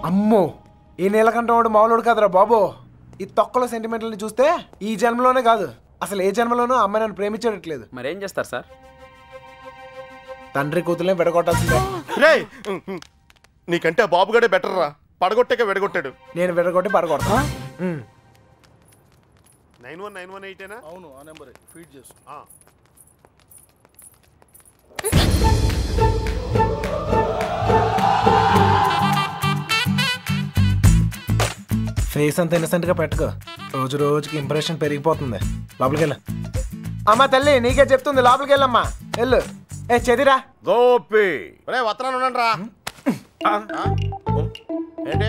అమ్మో ఈ నీలకంఠం వాడు మామూలుడు కాదురా బాబు ఈ తొక్కల సెంటిమెంట్లని చూస్తే ఈ జన్మలోనే కాదు అసలు ఏ జన్మలోనూ ఆ అమ్మాయి నన్ను ప్రేమించట్లేదు మరేం చేస్తారు సార్ తండ్రి కూతుర్లే విడగొట్టాల్సిందే రేయ్ నీకంటే ఆ బాబుగాడే బెటర్ రా పడగొట్టాక విడగొట్టాడు నేను విడగొట్టి పడగొడతా um. Nine one nine one ఎయిటేనా అవును ఆ నెంబరే ఫీడ్ చేసు ఫేస్ అంత ఇన్నసెంట్ గా పెట్టుకో రోజు రోజుకి ఇంప్రెషన్ పెరిగిపోతుంది లోపలికి వెళ్ళు అమ్మా తల్లి నీకే చెప్తుంది లోపలికి వెళ్ళమ్మా వెళ్ళు ఏ చెదిరా గోపి రే వత్తనాను ఉండండి రా ఏంటి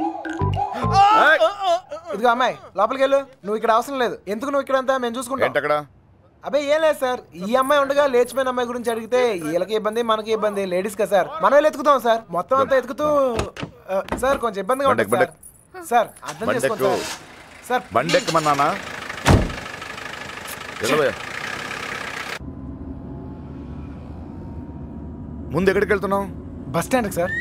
ఇదిగో అమ్మాయి లోపలికి వెళ్ళు నువ్వు ఇక్కడ అవసరం లేదు ఎందుకు నువ్వు ఇక్కడ అంతా మేము చూసుకుంటాం ఏంటక్కడ అబ్బే ఏం లేదు సార్ ఈ అమ్మాయి ఉండగా లేచిపోయిన అమ్మాయి గురించి అడిగితే వీళ్ళకి ఇబ్బంది మనకి ఇబ్బంది లేడీస్ కదా సార్ మనం వెళ్ళి ఎత్తుకుతాం సార్ మొత్తం అంతా ఎత్తుకుతూ ఆ, సార్ కొంచెం ఇబ్బందిగా ఉంటుంది బండెక్కు, సార్ సార్ అర్థం చేసుకోండి బండెక్కు. సార్ సార్ బండెక్కమన్నానా వెళ్ళవయ్యా. ముందు ఎక్కడికి వెళ్తున్నావు బస్ స్టాండ్కి సార్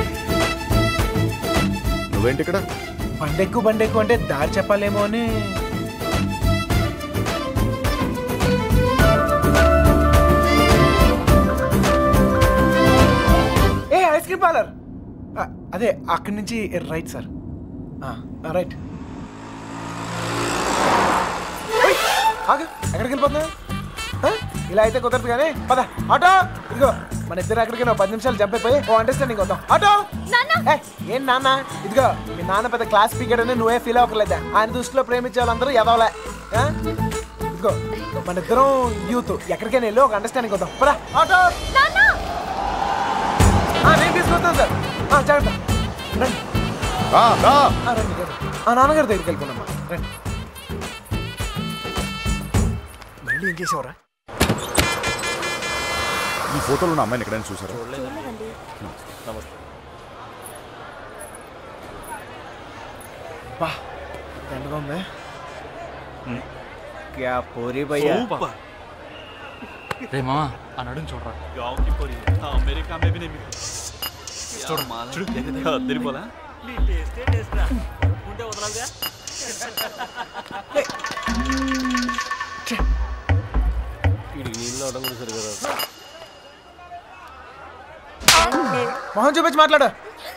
నువ్వేంటి ఇక్కడ బండెక్కు బండెక్కు అంటే దారి చెప్పాలేమో అని ఏ ఐస్ క్రీమ్ పార్లర్ అదే అక్కడి నుంచి రైట్ సార్ రైట్ ఆగు ఎక్కడికి వెళ్ళిపోతున్నా ఇలా అయితే కుదరదు కానీ పద ఆటో ఇదిగో మన ఇద్దరు ఎక్కడికి ఒక పది నిమిషాలు జంప్ అయిపోయి ఓ అండర్స్టాండింగ్ వద్దాం ఆటో ఏ, ఏం నాన్న ఇదిగో మీ నాన్న పెద్ద క్లాస్ స్పీకర్ అని నువ్వే ఫీల్ అవ్వట్లేదా ఆయన దృష్టిలో ప్రేమించే వాళ్ళందరూ ఎదవలే ఆ? ఇదిగో మన ఇద్దరం యూత్ ఎక్కడికైనా వెళ్ళి ఒక అండర్స్టాండింగ్ వద్దాం పదా ఆటో ఆ, నేను తీసుకొస్తాను సార్ ఆ, జాగ్రత్త రండి రా, రా. ఆ, రండి రండి. ఆ నాన్నగారి దగ్గరికి వెళ్ళిపోనమ్మా రండి మళ్ళీ ఏం చేసావురా ఈ ఫోటోలో ఉన్న అమ్మాయిని ఎక్కడైనా చూసారా బా ఎండగా ఉంది క్యా పూరి భయ్యా రే మామా ఆ నడుం చూడరా गांव की परी हाँ अमेरिका में भी नहीं मिलती చూడు చూడు అద్దరిపోలా మొహం చూపించి మాట్లాడు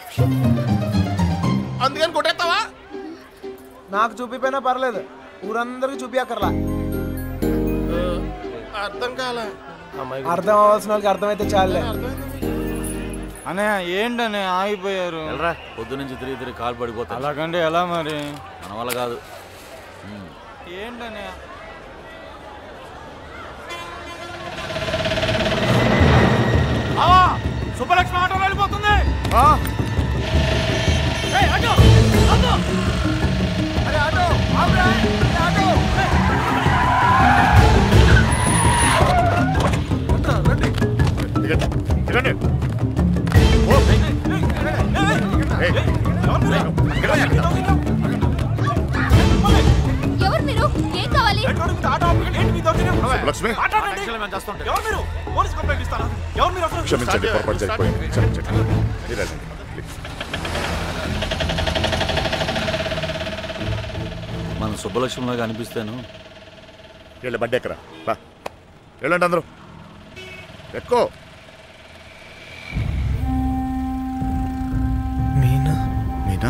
అందుకని కొట్టేస్తావా నాకు చూపిపోయినా పర్లేదు ఊరందరికి చూపియక్కర్లా అర్థం కాలే అర్థం అవ్వాల్సిన వాళ్ళకి అర్థమైతే చాలే అనే ఏంటనే ఆగిపోయారు వెళ్ళరా పొద్దు నుంచి తిరిగి తిరిగి కాలు పడిపోతా అలాగంటే ఎలా మరి మన వల్ల కాదు ఏంటనే సుబ్బలక్ష్మి ఆటో వెళ్ళిపోతుంది ఆ, ఏయ్, ఆటో ఆటో అరే ఆటో ఆపురా, అరే ఆటో దిగండి దిగండి ఓ, ఏయ్, ఎవరు మీరు ఏం కావాలి ఆటో ఆపకండి. ఏంటి మీ దౌర్జన్యం? లక్ష్మి మాట్లాడండి. ఎవరు మీరు పోలీస్ కంప్లైంట్ ఇస్తారా ఎవరు మీరు అసలు క్షమించండి పొరపాటు జరిగిపోయింది క్షమించండి మీరు వెళ్ళండి ప్లీజ్. మన సుబ్బలక్ష్మిలాగా అనిపిస్తాను వెళ్ళి బండి ఎక్కరా రా వెళ్ళండి అందరూ ఎక్కువ మీనా మీనా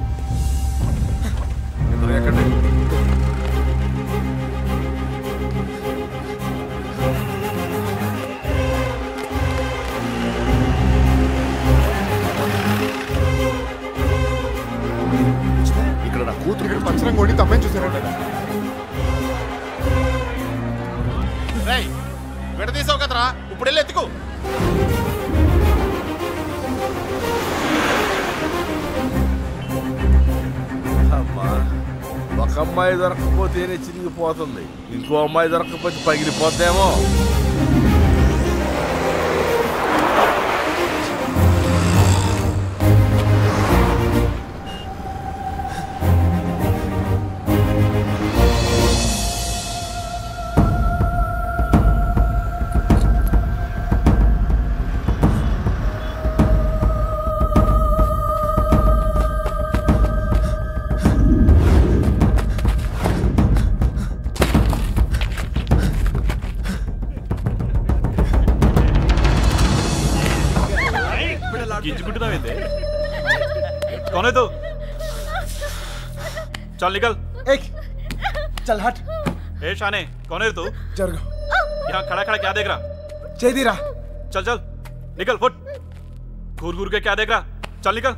ఇక్కడ నా కూతురు ఇక్కడ పంచరం కొడి తమ్మని చూసారంట రేయ్ విడదీసావు కదరా ఇప్పుడు వెళ్ళి ఎత్తుకు అమ్మా ఒక అమ్మాయి దొరకకపోతేనే చిరిగిపోతుంది ఇంకో అమ్మాయి దొరకకపోతే పగిలిపోతేమో कौन है तू चल निकल ఏయ్ చల్ హట్ ए शाने कौन है तू జరుగు यहाँ खड़ा खड़ा क्या देख रहा చేదిరా चल चल निकल फुट घूर घूर के क्या देख रहा चल निकल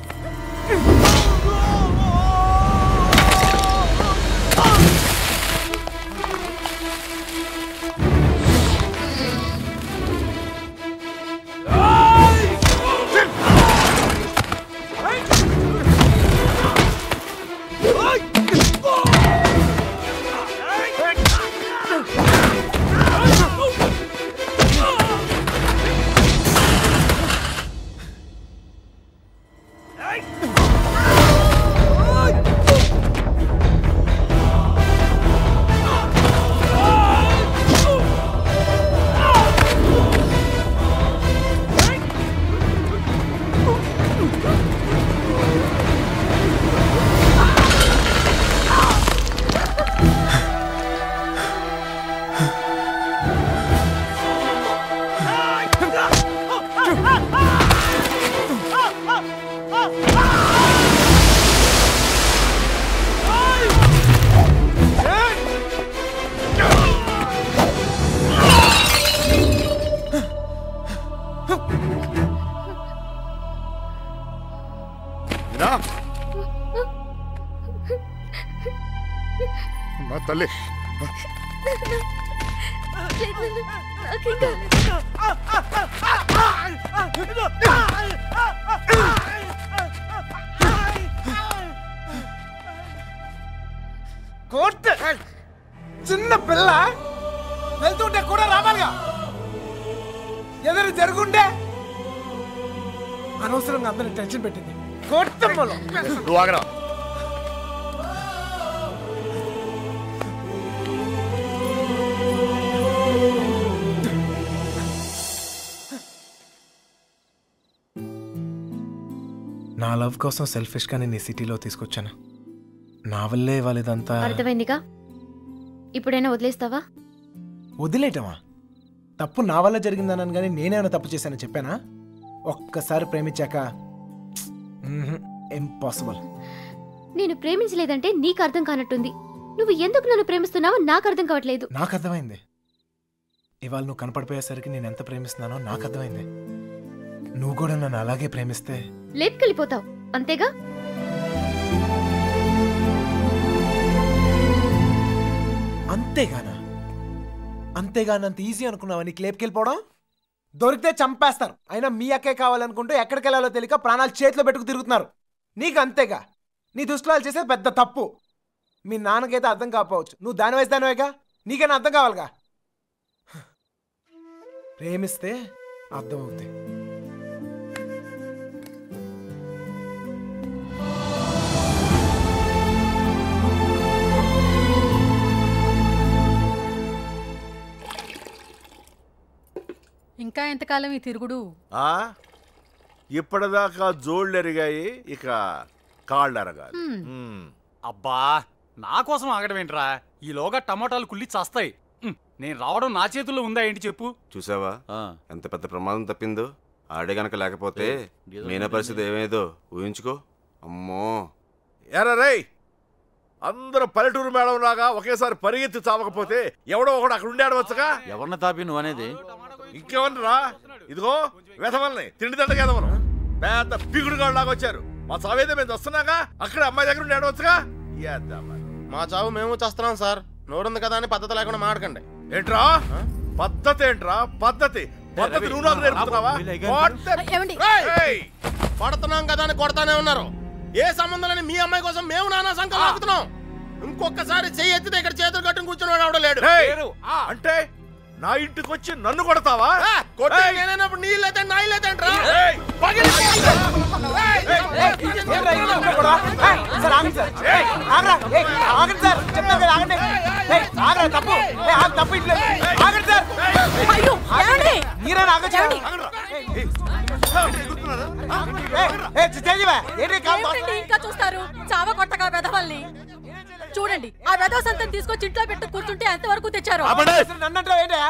మీనా మా తల్లి కోర్టు చిన్న పిల్ల వెళ్తుంటే కూడా రావాలిగా ఎదురు జరుగుండే అనవసరంగా అందరిని టెన్షన్ పెట్టింది కోర్తమ్మలో నువ్వు ఆగరా నా లవ్ కోసం సెల్ఫిష్గా నేను ఈ సిటీలో తీసుకొచ్చాను నా వల్లే వాళ్ళిదంతా అర్థమైందిగా ఇప్పుడైనా వదిలేస్తావా వదిలేయటమా తప్పు నా వల్ల జరిగిందనని కానీ నేనేమైనా తప్పు చేశానని చెప్పానా ఒక్కసారి ప్రేమించాక ఇంపాసిబుల్ నేను ప్రేమించలేదంటే నీకు అర్థం కానట్టుంది నువ్వు ఎందుకు నన్ను ప్రేమిస్తున్నావో నాకు అర్థం కావట్లేదు నాకు అర్థమైంది ఇవాళ నువ్వు కనపడిపోయేసరికి నేను ఎంత ప్రేమిస్తున్నానో నాకు అర్థమైంది నువ్వు కూడా నన్ను అలాగే ప్రేమిస్తే లేపుకెళ్ళిపోతావు అంతేగా అంతేగానా అంతేగానంత ఈజీ అనుకున్నావా నీకు లేపుకెళ్ళిపోవడం దొరికితే చంపేస్తారు అయినా మీ అక్కే కావాలనుకుంటూ ఎక్కడికి వెళ్ళాలో తెలియక ప్రాణాలు చేతిలో పెట్టుకు తిరుగుతున్నారు నీకు అంతేగా నీ దృష్టిలో వాళ్ళు చేసేది పెద్ద తప్పు మీ నాన్నకైతే అర్థం కాకపోవచ్చు నువ్వు దాని వయసు దానివేగా నీకైనా అర్థం కావాలిగా ప్రేమిస్తే అర్థం అవుతాయి ఇంకా ఎంతకాలం ఈ తిరుగుడు ఆ ఇప్పటిదాకా జోళ్ళు ఎరిగాయి ఇక కాళ్ళు ఎరగాలి మ్మ్. అబ్బా నా కోసం ఆగడం ఏంట్రా ఈలోగా టమాటాలు కుళ్ళి చస్తాయి ఉమ్, నేను రావడం నా చేతుల్లో ఉందా ఏంటి చెప్పు చూసావా ఆ, ఎంత పెద్ద ప్రమాదం తప్పిందో ఆడే గనక లేకపోతే ఏ, డీజిల్ మీనా పరిస్థితి ఏమేదో ఊహించుకో అమ్మో ఎరా రేయ్ అందరూ పల్లెటూరు మేడం లాగా ఒకేసారి పరిగెత్తి చావకపోతే ఎవడో ఒకడు అక్కడ ఉండి ఆడవచ్చుగా ఎవరిని తాపి నువ్వు అనేది ఇంకేమన్నరా ఇదిగో వెధవల్ని తిండి దండగా ఎదవను పెద్ద పిగుడుగాడు లాగా వచ్చారు మా చావేదో మేము వస్తున్నాగా అక్కడ అమ్మాయి దగ్గర ఉండి ఆడవచ్చుగా ఏద్దామా. మా చావు మేము చేస్తున్నాం సార్ నోరుంది కదా అని పద్ధతి లేకుండా మాడకండి ఏంట్రా పద్ధతి ఏంట్రా పద్ధతి పద్ధతి నువ్వు నాకు నేర్పుతున్నావా What the- ఏమండి ఏయ్! కొడుతున్నాం కదా అని కొడతానే ఉన్నారు ఏ సంబంధం లేని మీ అమ్మాయి కోసం మేము నానా సంఖ్యలో ఆగుతున్నాం ఇంకొకసారి చెయ్యి ఎత్తితే ఇక్కడ చేతులు కట్టుకుని కూర్చుని వాడు లేడు ఏయ్! అంటే నా ఇంటికి వచ్చి నన్ను కొడతావా ఆ, కొట్టే ఏయ్! నేనైనప్పుడు నీళ్ళు అయితే నా ఇల్లు అయితే అంటారా? ఏయ్! ఏంట్రా ఈ ఇంట్లో గొడవ? ఏయ్, సార్ ఆగండి సార్ ఏయ్, ఆగరా ఏయ్, ఆగండి సార్ చెప్తాను కదా ఆగండి ఏయ్, ఆగరా తప్పు ఏయ్, ఆగు, తప్పు ఇట్లే ఆగండి సార్ అయ్యో ఏమండి మీరే ఆగచ్చు చేదివా ఏంటి కాదు ఏమిటండి ఇంకా చూస్తారు చావ కొట్టగా వెధవల్ని చూడండి ఆ వెధవ సంతం తీసుకొచ్చి ఇంట్లో పెట్టు కూర్చుంటే ఎంతవరకు తెచ్చారు నన్నంటావు ఏంటా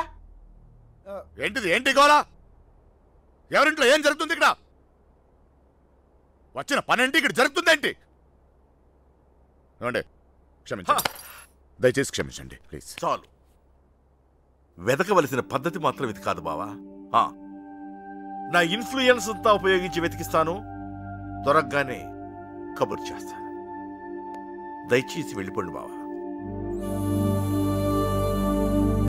ఏంటిది ఏంటి గోలా ఎవరింట్లో ఏం జరుగుతుంది ఇక్కడ వచ్చిన పనేంటి ఇక్కడ జరుగుతుందేంటి ఏమండి క్షమించండి దయచేసి క్షమించండి ప్లీజ్ చాలు వెతకవలసిన పద్ధతి మాత్రం ఇది కాదు బావా ఆ, నా ఇన్ఫ్లుయెన్స్ అంతా ఉపయోగించి వెతికిస్తాను దొరకగానే కబుర్ చేస్తాను దయచేసి వెళ్ళిపోండి బావా